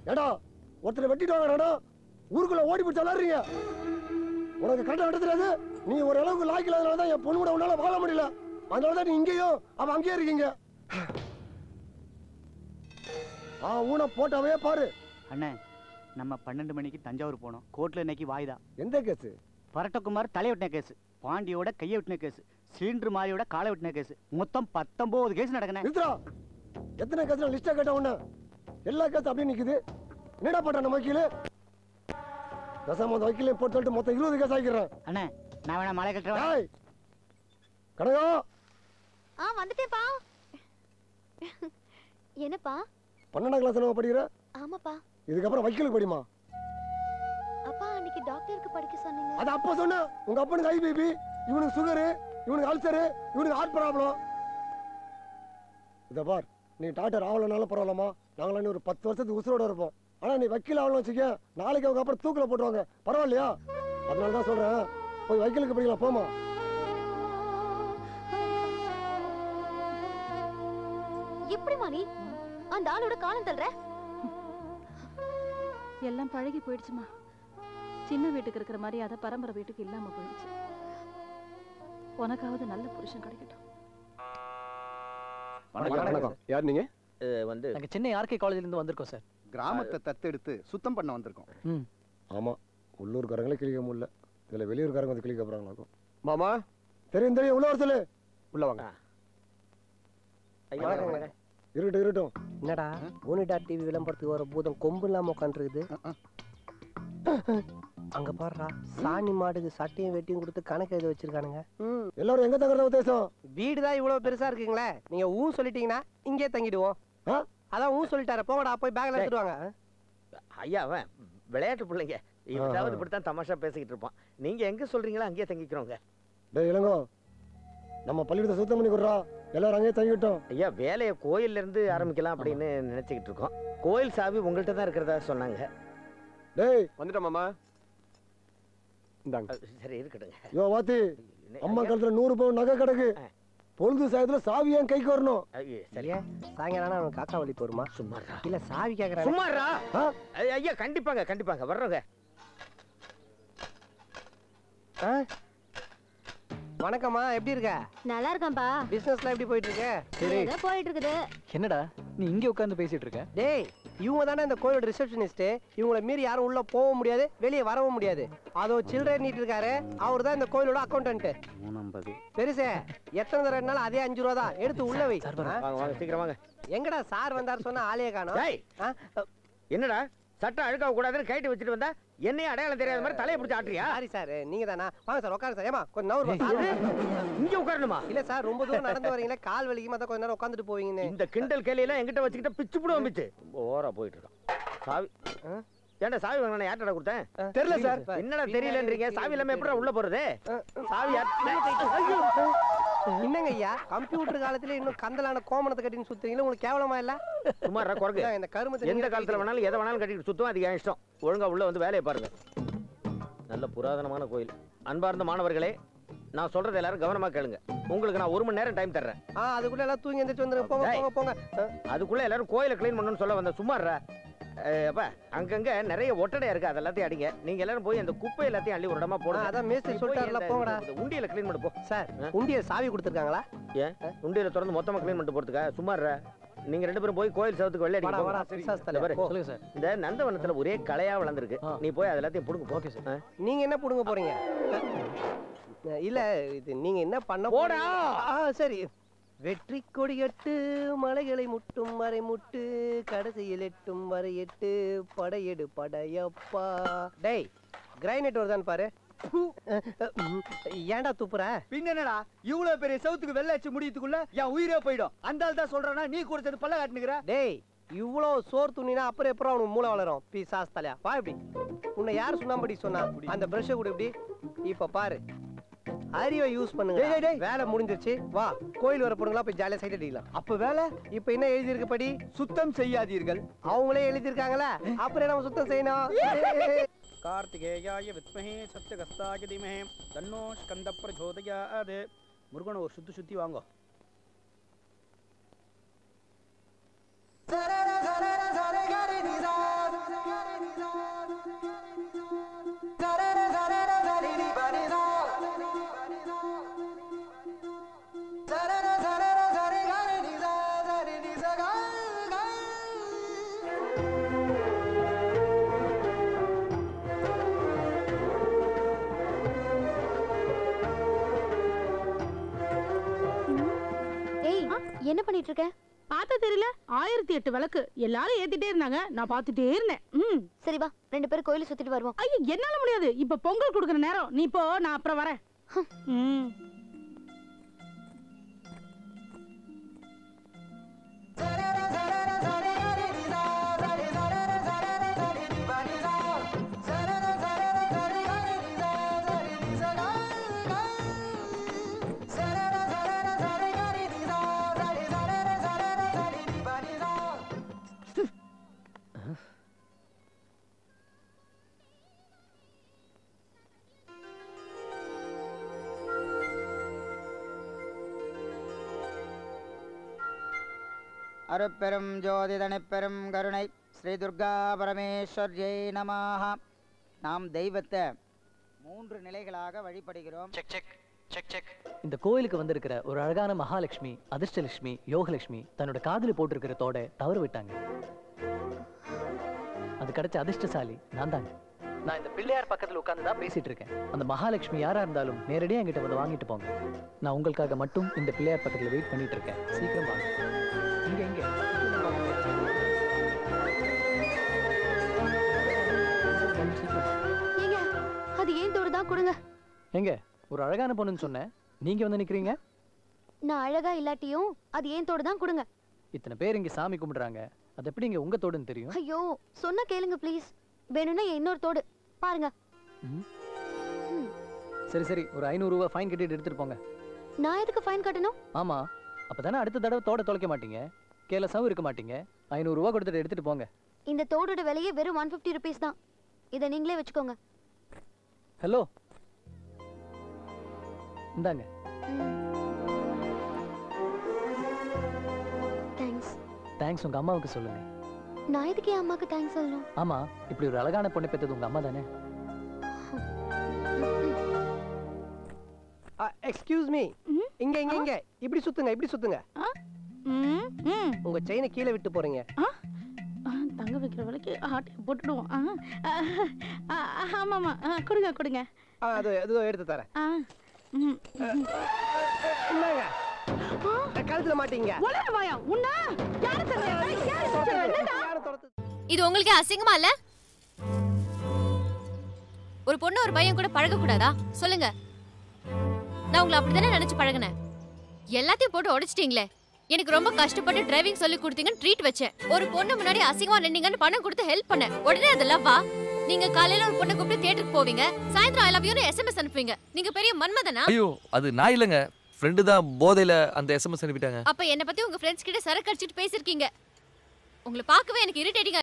ஏடா ஒருத்தரை வெட்டிட்டு வாங்கடா ஊருக்குள்ள ஓடி போய் விளாடுறீங்க உனக்கு கரெக்டாக வெட்ட தெரியாது நீ ஒரு அளவுக்கு லாய்க்கு இல்லாதனால தான் என் பொண்ணு கூட உன்னால வாழ முடியல அதனால தான் நீ இங்கேயும் அவன் அங்கேயே இருக்கீங்க ஆ ஊனை போட்டாவே பாரு அண்ணே நம்ம பன்னெண்டு மணிக்கு தஞ்சாவூர் போனோம் கோர்ட்ல இன்னைக்கு வாய்தா எந்த கேஸ் பரட்டகுமார் தலை வெட்டின கேஸ் பாண்டியோட கையை வெட்டின கேஸ் சிலிண்டர் மாரியோட காலை வெட்டின கேஸ் மொத்தம் பத்தொன்பது கேஸ் நடக்கணும் நிறுத்துறா எத்தனை கேஸ் லிஸ்டா கேட்ட உடனே எல்லா கேஸ் அப்படியே நிக்குது என்னடா பண்ற நம்ம வக்கீல் தசாம அந்த வக்கீலையும் போட்டு சொல்லிட்டு மொத்தம் இருபது கேஸ் ஆகிக்கிறேன் அண்ணே நான் வேணா மலை கட்டுறேன் ஏய் கனகா ஆ வந்துட்டேப்பா என்னப்பா பன்னெண்டாம் கிளாஸ் நம்ம படிக்கிற ஆமாப்பா இதுக்கப்புறம் வக்கீலுக்கு படிமா அப்பா அன்னைக்கு டாக்டருக்கு படிக்க சொன்னீங்க அது அப்ப சொன்ன உங்க அப்பனுக்கு ஐபிபி இவனுக்கு சுகரு இவனுக்கு அல்சரு இவனுக்கு ஹார்ட் ப்ராப்ளம் இத பார் நீ டாக்டர் ஆகலனாலும் பரவாயில்லம்மா நாங்களாம் இன்னும் ஒரு பத்து வருஷத்துக்கு உசுரோட இருப்போம் ஆனா நீ வக்கீல் ஆகலாம் வச்சுக்க நாளைக்கு அவங்க அப்புறம் தூக்கில போட்டுருவாங்க பரவாயில்லையா அதனால தான் சொல்றேன் போய் வக்கீலுக்கு படிக்கலாம் போமா எப்படிமா நீ அந்த ஆளோட காலம் தள்ளுற எல்லாம் பழகி போயிடுச்சுமா சின்ன வீட்டுக்கு இருக்கிற மாதிரி அதை பரம்பரை வீட்டுக்கு இல்லாம போயிடுச்சு உனக்காவது நல்ல புருஷன் கிடைக்கட்டும் வணக்கம் யார் நீங்க வந்து நாங்க சென்னை ஆர்கே காலேஜ்ல இருந்து வந்திருக்கோம் சார் கிராமத்தை தத்தெடுத்து சுத்தம் பண்ண வந்திருக்கோம் ஆமா உள்ளூர்காரங்களே கிளிக்க முடியல இதுல வெளியூர்காரங்க வந்து கிளிக்க போறாங்களாக்கும் மாமா தெரியும் தெரியும் உள்ள வர சொல்லு உள்ள வாங்க ஐயா வணக்கங்க. இருக்கட்டும் இருக்கட்டும் என்னடா ஊனிடா டிவி விளம்பரத்துக்கு வர பூதம் கொம்பு இல்லாம உட்காந்துருக்குது அங்க பாருடா சாணி மாடுக்கு சட்டையும் வெட்டியும் கொடுத்து கணக்கு எழுதி வச்சிருக்கானுங்க எல்லாரும் எங்க தங்குறத உத்தேசம் வீடு தான் இவ்வளவு பெருசா இருக்குங்களே நீங்க ஊ சொல்லிட்டீங்கன்னா இங்கே தங்கிடுவோம் ஆ? அதான் ஊ சொல்லிட்டாரு போங்கடா போய் பேக்ல எடுத்துட்டு வாங்க ஐயா அவன் விளையாட்டு பிள்ளைங்க இவனாவது இப்படித்தான் தமாஷா பேசிக்கிட்டு இருப்பான் நீங்க எங்க சொல்றீங்களோ அங்கேயே தங்கிக்கிறோங்க டேய் இளங்கோ நம்ம பள்ளிக்கூடத்தை சுத்தம் பண்ணி கொடுறா எல்லாரும் அங்கேயே தங்கிட்டோம் ஐயா வேலையை கோயில்ல இருந்து ஆரம்பிக்கலாம் அப்படின்னு நினைச்சுக்கிட்டு இருக்கோம் கோயில் சாவி உங்கள்கிட்ட தான் இருக்கிறதா சொன்னாங்க டேய் வந்துட்டோம் மாமா இந்தாங்க அஹ் சரி இருக்கட்டுங்க யோ வாத்தி அம்மா காலத்துல நூறு பவுன் நகை கிடக்கு பொழுது சாயத்துல சாவி ஏன் கைக்கு வரணும் ஐயே, சரியா சாயங்காலம் அவனுக்கு காக்கா வலி போருமா சும்மாறா இல்ல சாவி கேக்குறாரு சும்மாறா ஆ? ஐயா, ஐயா கண்டிப்பாங்க கண்டிப்பாங்க வர்றோங்க வணக்கம்மா எப்படி இருக்க நல்லா இருக்கேன்பா பிசினஸ்லாம் எப்படி போயிட்டு இருக்கு ஏதோ போயிட்டு இருக்குது என்னடா நீ இங்கே உட்காந்து பேசிட்டு இருக்க டேய் இவங்க தானே இந்த கோயிலோட ரிசப்ஷனிஸ்ட் இவங்கள மீறி யாரும் உள்ள போகவும் முடியாது வெளியே வரவும் முடியாது அதோ சில்லறை நீட்டு இருக்காரு அவர் தான் இந்த கோயிலோட அக்கௌண்டன்ட் மூணம்பது பெருசே எத்தனை தடவை என்னாலும் அதே அஞ்சு ரூபா தான் எடுத்து உள்ள வை ஆ? வாங்க வாங்க சீக்கிரம் வாங்க எங்கடா சார் வந்தார் சொன்னா ஆளே காணோம் டேய் ஆ? என்னடா சட்டம் அழுக்காக கூடாதுன்னு கைட்டு வச்சுட்டு வந்தா என்னையும் அடையாளம் தெரியாத மாதிரி தலையை பிடிச்சி ஆட்டுறியா சாரி சார் நீங்க தானா வாங்க சார் உட்காருங்க சார் ஏமா கொஞ்சம் நவரு சார் இங்க உட்காரணுமா இல்ல சார் ரொம்ப தூரம் நடந்து வரீங்களே கால் வலிக்குமா தான் கொஞ்ச நேரம் உட்காந்துட்டு போவீங்கன்னு இந்த கிண்டல் கேலியெல்லாம் என்கிட்ட வச்சுக்கிட்ட பிச்சு புடுவோம் பிச்சு ஓரா போயிட்டு இருக்கான் சாவி ஏன்டா சாவி வாங்கினா யார்டா கொடுத்தேன் தெரியல சார் என்னடா தெரியலன்றீங்க சாவி இல்லாம எப்படிடா உள்ள போறது சாவி யார் ஐயோ என்னங்க ஐயா கம்ப்யூட்டர் காலத்துல இன்னும் கந்தலான கோமணத்தை கட்டின்னு சுத்துறீங்களா உங்களுக்கு கேவலமா இல்ல சுமாரா குறைக்கு இதான் இந்த கருமத்தை எந்த நீங்க காலத்துல வேணாலும் எதை வேணாலும் கட்டிட்டு சுத்தம் அது என் இஷ்டம் ஒழுங்கா உள்ள வந்து வேலையை பாருங்க நல்ல புராதனமான கோயில் அன்பார்ந்த மாணவர்களே நான் சொல்றது எல்லாரும் கவனமா கேளுங்க உங்களுக்கு நான் ஒரு மணி நேரம் டைம் தர்றேன் ஆ அதுக்குள்ள எல்லாம் தூங்கி எந்திரிச்சு வந்துருங்க போங்க டேய். போங்க போங்க ஆ, அதுக்குள்ள எல்லாரும் கோயிலை க்ளீன் பண்ணணும்னு சொல்ல வந்த சும்மாறா அப்ப அங்கங்க நிறைய ஒட்டடையா இருக்கு அது எல்லாத்தையும் அடிங்க நீங்க எல்லாரும் போய் அந்த குப்பை எல்லாத்தையும் அள்ளி ஒரு இடமா ஆ, போடுங்க அதான் மேஸ்திரி நீ போய் சொல்லிட்டாருல இந்த- போங்கடா இந்த உண்டியல க்ளீன் பண்ணு போ சார் ஆ? உண்டிய சாவி கொடுத்துருக்காங்களா ஏன் உண்டியல திறந்து மொத்தமா க்ளீன் பண்ணிட்டு போறதுக்கா சும்மாறா நீங்க ரெண்டு பேரும் போய் கோயில் சவத்துக்கு வெள்ளை வாடா வாடா அடிக்க பிசாஸ் இந்த தலை பாரு. போ. சொல்லுங்க சார் இந்த நந்தவனத்துல ஒரே கலையா வளர்ந்துருக்கு ஆ. நீ போய் அது எல்லாத்தையும் புடுங்க ஓகே சார் ஆ. நீங்க என்ன புடுங்க போறீங்க ஆ, இல்ல இது நீங்க என்ன பண்ண போடா. போறீங்க? ஆ சரி வெற்றி கொடியட்டு மலைகளை முட்டும் வரை முட்டு கடைசியில் எட்டும் வரை எட்டு படையெடு படையப்பா டேய் கிரைனேட் வருதான்னு பாரு ஏன்டா துப்புற பின்ன என்னடா இவ்வளவு பெரிய சவுத்துக்கு வெள்ளை அடிச்சு முடியத்துக்குள்ள என் உயிரே போயிடும் அந்த ஆள் தான் சொல்றானா நீ கூட சேர்ந்து பல்ல காட்டுனுக்குற டேய் இவ்வளோ சோர் துணினா அப்புறம் எப்பறம் அவனுக்கு மூளை வளரும் பி சாஸ் தலையா வா இப்படி உன்னை யார் சுண்ணாம்படி சொன்னா அந்த பிரஷை கூட இப்படி இப்ப பாரு அறிவை யூஸ் பண்ணுங்க டேய், டேய், டேய். வேலை முடிஞ்சிருச்சு வா கோயில் வர பொண்ணுங்களா போய் ஜாலியா சைட் அடிக்கலாம் அப்ப வேலை இப்ப என்ன எழுதி இருக்கு படி சுத்தம் செய்யாதீர்கள் அவங்களே எழுதிருக்காங்களா அப்புறம் நம்ம சுத்தம் செய்யணும் கார்த்திகேயாய வித்மஹே சத்யகஸ்தாய தீமஹே தன்னோ ஸ்கந்த பிரச்சோதயாத் முருகனை ஒரு சுத்தி சுத்தி வாங்கோ சரர சரர சரகரி நிசா என்ன பண்ணிட்டு இருக்க பார்த்தா தெரியல ஆயிரத்தி எட்டு விளக்கு எல்லாரும் ஏத்திட்டே இருந்தாங்க நான் பார்த்துட்டே இருந்தேன் ம் சரி வா ரெண்டு பேரும் கோயிலை சுத்திட்டு வருவோம் ஐயோ என்னால முடியாது இப்ப பொங்கல் கொடுக்குற நேரம் நீ போ நான் அப்புறம் வரேன் ம் அருட்பெரும் ஜோதி தனிப்பெரும் கருணை ஸ்ரீ துர்கா பரமேஸ்வர்யை நமாக நாம் தெய்வத்தை மூன்று நிலைகளாக வழிபடுகிறோம் செக் செக் செக் செக் இந்த கோயிலுக்கு வந்திருக்கிற ஒரு அழகான மகாலட்சுமி அதிர்ஷ்டலட்சுமி யோகலட்சுமி தன்னோட காதுல போட்டிருக்கிற தோட தவறு விட்டாங்க அது கிடைச்ச அதிர்ஷ்டசாலி நான் தாங்க நான் இந்த பிள்ளையார் பக்கத்துல உட்கார்ந்து தான் பேசிட்டு இருக்கேன் அந்த மகாலட்சுமி யாரா இருந்தாலும் நேரடியா என்கிட்ட வந்து வாங்கிட்டு போங்க நான் உங்களுக்காக மட்டும் இந்த பிள்ளையார் பக்கத்துல வெயிட் பண்ணிட்டு இருக்கேன் சீக்கிரம் வாங்க இங்க இங்க சீக்கிரம். ஏங்க அது ஏன் தோடு தான் கொடுங்க எங்க ஒரு அழகான பொண்ணுன்னு சொன்னேன் நீங்க வந்து நிக்கிறீங்க நான் அழகா இல்லாட்டியும் அது ஏன் தோடு தான் கொடுங்க இத்தனை பேர் இங்க சாமி கும்பிடுறாங்க அது எப்படி இங்க உங்க தோடுன்னு தெரியும் ஐயோ சொன்னா கேளுங்க ப்ளீஸ் வேணும்னா என் இன்னொரு தோடு பாருங்க சரி சரி ஒரு ஐநூறு ரூபாய் ஃபைன் கட்டிட்டு எடுத்துட்டு போங்க நான் எதுக்கு ஃபைன் கட்டணும் ஆமா அப்பதானே அடுத்த தடவை தோட தொலைக்க மாட்டீங்க கேலஸாவும் இருக்க மாட்டீங்க ஐநூறு ரூபாய் கொடுத்துட்டு எடுத்துட்டு போங்க இந்த தோடோட விலையே வெறும் ஒன் ஃபிஃப்டி ருபீஸ் தான் இதை நீங்களே வச்சுக்கோங்க ஹலோ இந்தாங்க தேங்க்ஸ் தேங்க்ஸ் உங்க அம்மாவுக்கு சொல்லுங்க நான் எதுக்கு என் அம்மாக்கு தேங்க்ஸ் சொல்லணும் ஆமா இப்படி ஒரு அழகான பொண்ணை பெத்தது உங்க அம்மா தானே எக்ஸ்கியூஸ் மீ இங்க இங்க இங்க இப்படி சுத்துங்க இப்படி சுத்துங்க ம் ம் உங்க செயினை கீழே விட்டு போறீங்க ஆ, தங்க வைக்கிற விலைக்கு ஆட்டை போட்டுடுவோம் ஆ, ஆ, ஆ, ஆமாம்மா ஆ, கொடுங்க கொடுங்க ஆ, அது அது எடுத்து தரேன் ஆ ம் என்னங்க கழுத்துல மாட்டீங்க உலக வாயா உன்ன யாரு தரல யாரு தரல இது உங்களுக்கு அசிங்கமா இல்ல ஒரு பொண்ணு ஒரு பையன் கூட பழக கூடாதா சொல்லுங்க நான் உங்களை அப்படித்தானே நினைச்சு பழகினேன் எல்லாத்தையும் போட்டு உடைச்சிட்டீங்களே எனக்கு ரொம்ப கஷ்டப்பட்டு டிரைவிங் சொல்லி கொடுத்தீங்கன்னு ட்ரீட் வச்சேன் ஒரு பொண்ணு முன்னாடி அசிங்கமா நின்னீங்கன்னு பணம் கொடுத்து ஹெல்ப் பண்ணேன் உடனே அதெல்லாம் வா நீங்க காலையில ஒரு பொண்ணை கூப்பிட்டு தியேட்டருக்கு போவீங்க சாயந்தரம் ஐ லவ் யூன்னு எஸ்எம்எஸ் அனுப்புவீங்க நீங்க பெரிய மன்மதனா ஐயோ அது நான் இல்லைங்க ஃப்ரெண்டு தான் போதையில அந்த எஸ்எம்எஸ் அனுப்பிட்டாங்க அப்ப என்ன பத்தி உங்க ஃப்ரெண்ட்ஸ் கிட்ட சரக்கு அடிச்சிட்டு பேசிருக்கீங்க உங்களை பார்க்கவே எனக்கு இரிட்டேட்டிங்கா